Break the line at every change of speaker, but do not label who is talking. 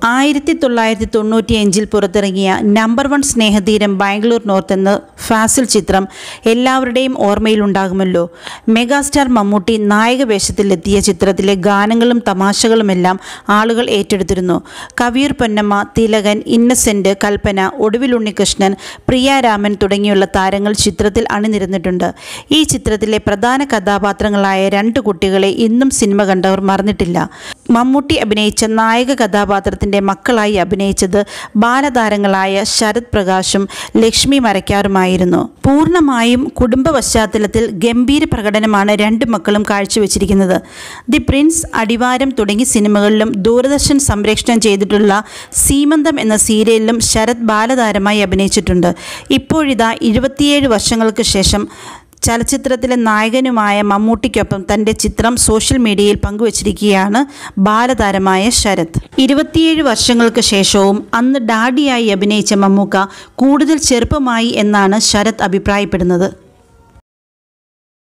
ആയിരത്തി തൊള്ളായിരത്തി തൊണ്ണൂറ്റിയഞ്ചിൽ പുറത്തിറങ്ങിയ number one Snehatheeram Bangalore North എന്ന ഫാസിൽ ചിത്രം എല്ലാവരുടെയും ഓർമ്മയിലുണ്ടാകുമല്ലോ മെഗാസ്റ്റാർ മമ്മൂട്ടി നായക വേഷത്തിലെത്തിയ ചിത്രത്തിലെ ഗാനങ്ങളും തമാശകളുമെല്ലാം ആളുകൾ ഏറ്റെടുത്തിരുന്നു കവിയൂർ പൊന്നമ്മ തിലകൻ ഇന്നസെന്റ് കൽപ്പന ഒടുവിൽ ഉണ്ണികൃഷ്ണൻ പ്രിയ രാമൻ തുടങ്ങിയുള്ള താരങ്ങൾ ചിത്രത്തിൽ അണിനിരന്നിട്ടുണ്ട് ഈ ചിത്രത്തിലെ പ്രധാന കഥാപാത്രങ്ങളായ രണ്ട് കുട്ടികളെ ഇന്നും സിനിമ കണ്ടവർ മറന്നിട്ടില്ല മമ്മൂട്ടി അഭിനയിച്ച നായക കഥാപാത്രത്തിൻ്റെ മക്കളായി അഭിനയിച്ചത് ബാലതാരങ്ങളായ ശരത് പ്രകാശും ലക്ഷ്മി മരക്കാറുമായിരുന്നു പൂർണ്ണമായും കുടുംബ പശ്ചാത്തലത്തിൽ ഗംഭീര പ്രകടനമാണ് രണ്ട് മക്കളും കാഴ്ചവെച്ചിരിക്കുന്നത് ദി പ്രിൻസ് അടിവാരം തുടങ്ങി സിനിമകളിലും ദൂരദർശൻ സംപ്രേഷണം ചെയ്തിട്ടുള്ള സീമന്തം എന്ന സീരിയലിലും ശരത് ബാലതാരമായി അഭിനയിച്ചിട്ടുണ്ട് ഇപ്പോഴിതാ ഇരുപത്തിയേഴ് വർഷങ്ങൾക്ക് ശേഷം ചലച്ചിത്രത്തിലെ നായകനുമായ മമ്മൂട്ടിക്കൊപ്പം തൻ്റെ ചിത്രം സോഷ്യൽ മീഡിയയിൽ പങ്കുവച്ചിരിക്കുകയാണ് ബാലതാരമായ ശരത് ഇരുപത്തിയേഴ് വർഷങ്ങൾക്ക് ശേഷവും അന്ന് ഡാഡിയായി അഭിനയിച്ച മമ്മൂക്ക കൂടുതൽ ചെറുപ്പമായി എന്നാണ് ശരത് അഭിപ്രായപ്പെടുന്നത്